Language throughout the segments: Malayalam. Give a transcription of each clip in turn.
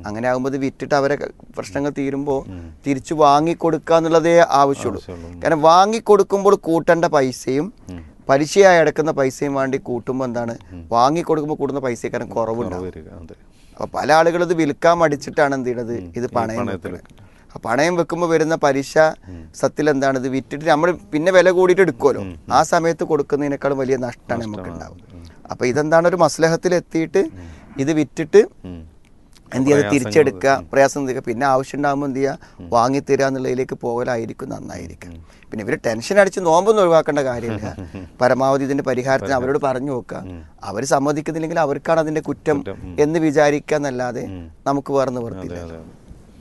അങ്ങനെ ആകുമ്പോൾ ഇത് വിറ്റിട്ട് അവരെ ക- പ്രശ്നങ്ങൾ തീരുമ്പോൾ തിരിച്ചു വാങ്ങിക്കൊടുക്കുക എന്നുള്ളതേ ആവശ്യമുള്ളൂ ആവശ്യമുള്ളൂ. കാരണം വാങ്ങിക്കൊടുക്കുമ്പോൾ കൂട്ടേണ്ട പൈസയും പലിശയായി അടക്കുന്ന പൈസയും വേണ്ടി കൂട്ടുമ്പോൾ എന്താണ് വാങ്ങിക്കൊടുക്കുമ്പോൾ കൂടുന്ന പൈസക്കാരൻ കുറവുണ്ടാവും വരിക അതെ അപ്പൊ പല ആളുകളും ഇത് വിൽക്കാൻ മടിച്ചിട്ടാണ് എന്ത് ചെയ്യണത് ഇത് പണയം പണയത്തിൽ വെക്കുന്നത് ആ പണയം വെക്കുമ്പോൾ വരുന്ന പലിശ സത്യത്തിൽ എന്താണ് ഇത് വിറ്റിട്ട് നമ്മൾ പിന്നെ വില കൂടിയിട്ട് എടുക്കുമല്ലോ ആ സമയത്ത് കൊടുക്കുന്നതിനേക്കാളും വലിയ നഷ്ടമാണ് നമുക്ക് ഉണ്ടാവുന്നത് അപ്പൊ ഇതെന്താണ് ഒരു മസ്ലഹത്തിൽ എത്തിയിട്ട് ഇത് വിറ്റിട്ട് ഉം. എന്ത് ചെയ്യുക തിരിച്ചെടുക്കുക പ്രയാസം തീർക്കുക പിന്നെ ആവശ്യം ഉണ്ടാകുമ്പോൾ എന്ത് ചെയ്യുക വാങ്ങിത്തരിക എന്നുള്ളതിലേക്ക് പോകലായിരിക്കും നന്നായിരിക്കും പിന്നെ ഇവർ ടെൻഷൻ അടിച്ച് നോമ്പൊന്നും ഒഴിവാക്കേണ്ട കാര്യമില്ല പരമാവധി ഇതിന്റെ പരിഹാരത്തിന് അവരോട് പറഞ്ഞു നോക്കുക അവർ സമ്മതിക്കുന്നില്ലെങ്കിൽ അവർക്കാണ് അതിന്റെ കുറ്റം എന്ന് വിചാരിക്കുക എന്നല്ലാതെ നമുക്ക് വേറെ നിവർത്തില്ല അതെ അതെ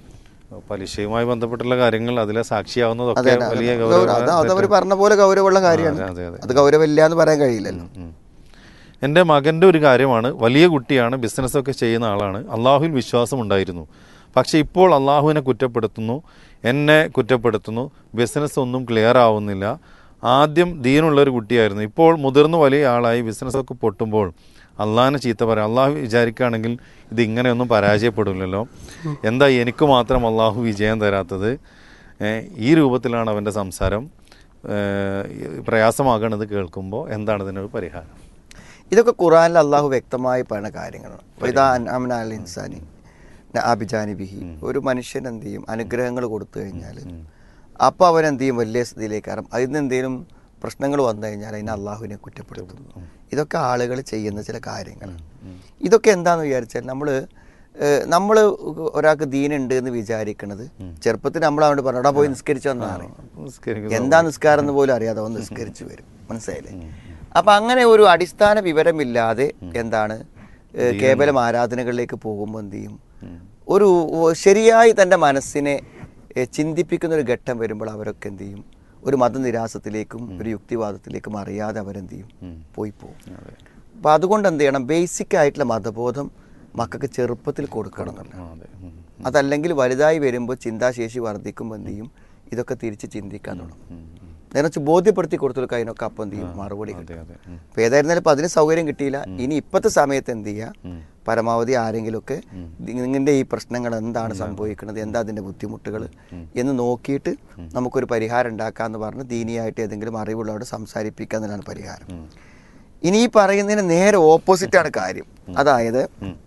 പലിശയുമായി ബന്ധപ്പെട്ടുള്ള കാര്യങ്ങൾ അതിലെ സാക്ഷിയാവുന്നതൊക്കെ അതെ, അതെ, വലിയ അതെ. ഗൗരവ അത് അതവർ പറഞ്ഞ പോലെ ഗൗരവമുള്ള കാര്യമാണ് അതെ, അതെ. അത് ഗൗരവമില്ല എന്ന് പറയാൻ കഴിയില്ലല്ലോ ഉം. എൻ്റെ മകൻ്റെ ഒരു കാര്യമാണ് വലിയ കുട്ടിയാണ് ബിസിനസ്സൊക്കെ ചെയ്യുന്ന ആളാണ് അള്ളാഹുവിൽ വിശ്വാസമുണ്ടായിരുന്നു പക്ഷേ ഇപ്പോൾ അള്ളാഹുവിനെ കുറ്റപ്പെടുത്തുന്നു എന്നെ കുറ്റപ്പെടുത്തുന്നു ബിസിനസ് ഒന്നും ക്ലിയർ ആവുന്നില്ല ആദ്യം ദീനുള്ള ഒരു കുട്ടിയായിരുന്നു ഇപ്പോൾ മുതിർന്ന വലിയ ആളായി ബിസിനസ്സൊക്കെ പൊട്ടുമ്പോൾ അള്ളാഹിനെ ചീത്ത പറയാം അള്ളാഹു വിചാരിക്കുകയാണെങ്കിൽ ഇത് ഇങ്ങനെയൊന്നും പരാജയപ്പെടില്ലല്ലോ എന്താ എനിക്ക് മാത്രം അള്ളാഹു വിജയം തരാത്തത് ഏ, ഈ രൂപത്തിലാണ് അവൻ്റെ സംസാരം ഏ, പ്രയാസമാകണത് കേൾക്കുമ്പോൾ എന്താണ് ഇതിനൊരു പരിഹാരം ഇതൊക്കെ ഖുറാനിൽ അള്ളാഹു വ്യക്തമായി പറയുന്ന കാര്യങ്ങളാണ് അപ്പോൾ ഇതാ അമനാൽ ഇൻസാനി അഭിജാനി ബിഹി ഒരു മനുഷ്യൻ എന്ത് ചെയ്യും അനുഗ്രഹങ്ങൾ കൊടുത്തു കഴിഞ്ഞാൽ അപ്പോൾ അവൻ എന്ത് ചെയ്യും വലിയ സ്ഥിതിയിലേക്ക് കയറും അതിന് എന്തെങ്കിലും പ്രശ്നങ്ങൾ വന്നു കഴിഞ്ഞാൽ അതിനെ അള്ളാഹുവിനെ കുറ്റപ്പെടുത്തും ഇതൊക്കെ ആളുകൾ ചെയ്യുന്ന ചില കാര്യങ്ങളാണ് ഇതൊക്കെ എന്താണെന്ന് വിചാരിച്ചാൽ നമ്മൾ നമ്മൾ ഒരാൾക്ക് ദീനുണ്ട് എന്ന് വിചാരിക്കണത് ചെറുപ്പത്തിൽ നമ്മൾ അവനോട് പറഞ്ഞു "എടാ പോയി നിസ്കരിച്ചു വന്നാണ് നിസ്കരിക്കുക എന്താ നിസ്കാരം എന്ന് പോലും അറിയാതെ അവൻ നിസ്കരിച്ചു വരും മനസ്സിലായില്ലേ അപ്പൊ അങ്ങനെ ഒരു അടിസ്ഥാന വിവരമില്ലാതെ എന്താണ് ഏഹ് കേവലം ആരാധനകളിലേക്ക് പോകുമ്പോൾ എന്ത് ചെയ്യും ഒരു ഒ- ശരിയായി തൻ്റെ മനസ്സിനെ ഏഹ് ചിന്തിപ്പിക്കുന്ന ഒരു ഘട്ടം വരുമ്പോൾ അവരൊക്കെ എന്ത് ചെയ്യും ഒരു മതനിരാസത്തിലേക്കും ഒരു യുക്തിവാദത്തിലേക്കും അറിയാതെ അവരെന്ത് ചെയ്യും പോയി പോകും അതെ അപ്പം അതുകൊണ്ട് എന്ത് ചെയ്യണം ബേസിക് ആയിട്ടുള്ള മതബോധം മക്കൾക്ക് ചെറുപ്പത്തിൽ കൊടുക്കണം എന്നുള്ളത് ആ, അതെ ഉം. അതല്ലെങ്കിൽ വലുതായി വരുമ്പോൾ ചിന്താശേഷി വർദ്ധിക്കുമ്പോൾ എന്ത് ചെയ്യും ഇതൊക്കെ തിരിച്ച് ചിന്തിക്കാൻ തുടങ്ങും നേരെ വെച്ച് ബോധ്യപ്പെടുത്തി കൊടുത്തൊരു അതിനൊക്കെ അപ്പം എന്ത് ചെയ്യും മറുപടി അതെ കിട്ടും അതെ ഉം. അപ്പോൾ ഏതായിരുന്നാലും ഇപ്പം അതിന് സൗകര്യം കിട്ടിയില്ല ഇനി ഇപ്പോഴത്തെ സമയത്ത് എന്ത് ചെയ്യുക പരമാവധി ആരെങ്കിലുമൊക്കെ നിങ്ങളുടെ ഈ പ്രശ്നങ്ങൾ എന്താണ് സംഭവിക്കുന്നത് എന്താ അതിൻ്റെ ബുദ്ധിമുട്ടുകൾ എന്ന് നോക്കിയിട്ട് നമുക്കൊരു പരിഹാരം ഉണ്ടാക്കാമെന്ന് പറഞ്ഞ് ദീനിയായിട്ട് ഏതെങ്കിലും അറിവുള്ളവരോട് സംസാരിപ്പിക്കുക എന്നതാണ് പരിഹാരം ഇനി ഈ പറയുന്നതിന് നേരെ ഓപ്പോസിറ്റാണ് കാര്യം അതായത്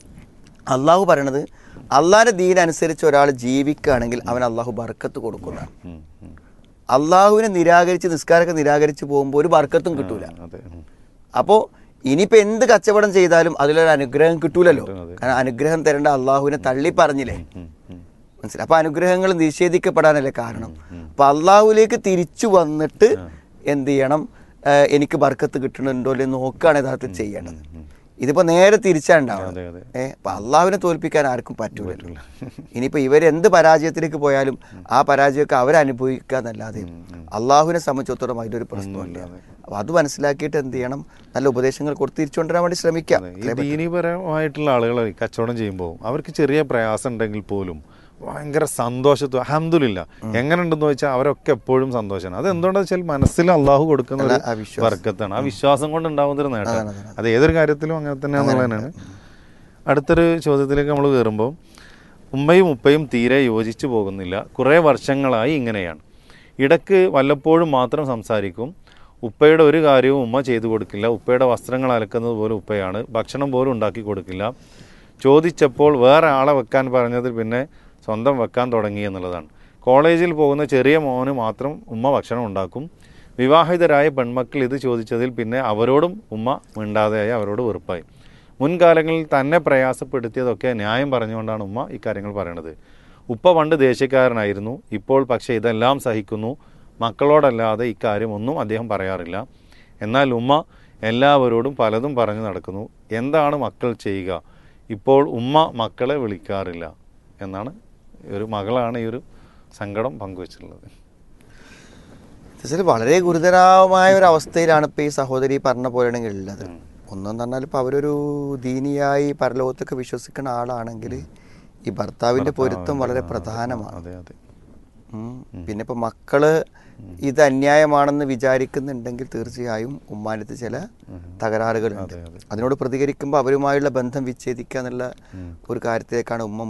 അള്ളാഹു പറയണത് അള്ളാഹിന്റെ ദീൻ അനുസരിച്ച് ഒരാൾ ജീവിക്കുകയാണെങ്കിൽ അവൻ അള്ളാഹു ബർക്കത്ത് കൊടുക്കുന്നതാണ് ഉം, ഉം. അള്ളാഹുവിനെ നിരാകരിച്ച് നിസ്കാരമൊക്കെ നിരാകരിച്ച് പോകുമ്പോൾ ഒരു ബർക്കത്തും കിട്ടൂല അതെ ഉം. അപ്പോൾ ഇനിയിപ്പോൾ എന്ത് കച്ചവടം ചെയ്താലും അതിലൊരു അനുഗ്രഹം കിട്ടൂലല്ലോ അതെ. കാരണം അനുഗ്രഹം തരേണ്ട അള്ളാഹുവിനെ തള്ളി പറഞ്ഞില്ലേ ഉം, ഉം. മനസ്സിലായി അപ്പൊ അനുഗ്രഹങ്ങൾ നിഷേധിക്കപ്പെടാനല്ലേ കാരണം അപ്പൊ അള്ളാഹുലേക്ക് തിരിച്ചു വന്നിട്ട് എന്ത് ചെയ്യണം ഏഹ് എനിക്ക് ബർക്കത്ത് കിട്ടണുണ്ടോ എന്ന് നോക്കുകയാണ് യഥാർത്ഥത്തിൽ ചെയ്യേണ്ടത് ഇതിപ്പോ നേരെ തിരിച്ചാണ്ടാവും അതെ അതെ ഏഹ് അപ്പൊ അള്ളാഹുവിനെ തോൽപ്പിക്കാൻ ആർക്കും പറ്റൂല ഇനിയിപ്പോ ഇവരെന്ത് പരാജയത്തിലേക്ക് പോയാലും ആ പരാജയമൊക്കെ അവരനുഭവിക്കുക എന്നല്ലാതെ അള്ളാഹുവിനെ സംബന്ധിച്ചിടത്തോളം അതിലൊരു പ്രശ്നമില്ല അപ്പൊ അത് മനസ്സിലാക്കിയിട്ട് എന്ത് ചെയ്യണം നല്ല ഉപദേശങ്ങൾ കൊടുത്ത് തിരിച്ചു കൊണ്ടുവരാൻ വേണ്ടി ശ്രമിക്കാം ഈ ദീനീപരമായിട്ടുള്ള ആളുകൾ കച്ചവടം ചെയ്യുമ്പോൾ അവർക്ക് ചെറിയ പ്രയാസം ഉണ്ടെങ്കിൽ പോലും ഭയങ്കര സന്തോഷത്വം അഹമ്മദില്ല എങ്ങനെ ഉണ്ടെന്ന് വെച്ചാൽ അവരൊക്കെ എപ്പോഴും സന്തോഷമാണ് അത് എന്തുകൊണ്ടാന്ന് വെച്ചാൽ മനസ്സിൽ അള്ളാഹു കൊടുക്കുന്ന ഒരു ആ വിശ്വാസം. വർക്കത്താണ് ആ വിശ്വാസം കൊണ്ട് ഉണ്ടാവുന്ന ഒരു നേട്ടം അത് ഏതൊരു കാര്യത്തിലും അങ്ങനെ തന്നെയാണെന്നുള്ളതാണ് അടുത്തൊരു ചോദ്യത്തിലേക്ക് നമ്മൾ കയറുമ്പോൾ ഉമ്മയും ഉപ്പയും തീരെ യോജിച്ചു പോകുന്നില്ല കുറേ വർഷങ്ങളായി ഇങ്ങനെയാണ് ഇടയ്ക്ക് വല്ലപ്പോഴും മാത്രം സംസാരിക്കും ഉപ്പയുടെ ഒരു കാര്യവും ഉമ്മ ചെയ്തു കൊടുക്കില്ല ഉപ്പയുടെ വസ്ത്രങ്ങൾ അലക്കുന്നത് പോലും ഉപ്പയാണ് ഭക്ഷണം പോലും ഉണ്ടാക്കി കൊടുക്കില്ല ചോദിച്ചപ്പോൾ വേറെ ആളെ വെക്കാൻ പറഞ്ഞതിൽ പിന്നെ സ്വന്തം വെക്കാൻ തുടങ്ങി എന്നുള്ളതാണ് കോളേജിൽ പോകുന്ന ചെറിയ മോന് മാത്രം ഉമ്മ ഭക്ഷണം ഉണ്ടാക്കും വിവാഹിതരായ പെൺമക്കൾ ഇത് ചോദിച്ചതിൽ പിന്നെ അവരോടും ഉമ്മ മിണ്ടാതെയായി അവരോട് വെറുപ്പായി മുൻകാലങ്ങളിൽ തന്നെ പ്രയാസപ്പെടുത്തിയതൊക്കെ ന്യായം പറഞ്ഞുകൊണ്ടാണ് ഉമ്മ ഇക്കാര്യങ്ങൾ പറയണത് ഉപ്പ പണ്ട് ദേഷ്യക്കാരനായിരുന്നു ഇപ്പോൾ പക്ഷേ ഇതെല്ലാം സഹിക്കുന്നു മക്കളോടല്ലാതെ ഇക്കാര്യം ഒന്നും അദ്ദേഹം പറയാറില്ല എന്നാൽ ഉമ്മ എല്ലാവരോടും പലതും പറഞ്ഞു നടക്കുന്നു എന്താണ് മക്കൾ ചെയ്യുക ഇപ്പോൾ ഉമ്മ മക്കളെ വിളിക്കാറില്ല എന്നാണ് ഒരു മകളാണ് ഈ ഒരു സങ്കടം പങ്കുവച്ചിട്ടുള്ളത് തീർച്ചയായും വളരെ ഗുരുതരമായ ഒരു അവസ്ഥയിലാണ് ഇപ്പോൾ ഈ സഹോദരി പറഞ്ഞ പോലെയാണെങ്കിൽ ഉള്ളത് ഒന്നെന്ന് പറഞ്ഞാൽ ഇപ്പോൾ അവരൊരു ദീനിയായി പരലോകത്തൊക്കെ വിശ്വസിക്കുന്ന ആളാണെങ്കിൽ ഈ ഭർത്താവിൻ്റെ പൊരുത്തം വളരെ പ്രധാനമാണ് അതെ അതെ ഉം. പിന്നെ ഇപ്പോൾ മക്കള് ഇത് അന്യായമാണെന്ന് വിചാരിക്കുന്നുണ്ടെങ്കിൽ തീർച്ചയായും ഉമ്മാനത്ത് ചില തകരാറുകളുണ്ട് അതെ, അതെ. അതിനോട് പ്രതികരിക്കുമ്പോൾ അവരുമായുള്ള ബന്ധം വിച്ഛേദിക്കുക എന്നുള്ള ഒരു കാര്യത്തിലേക്കാണ് ഉമ്മ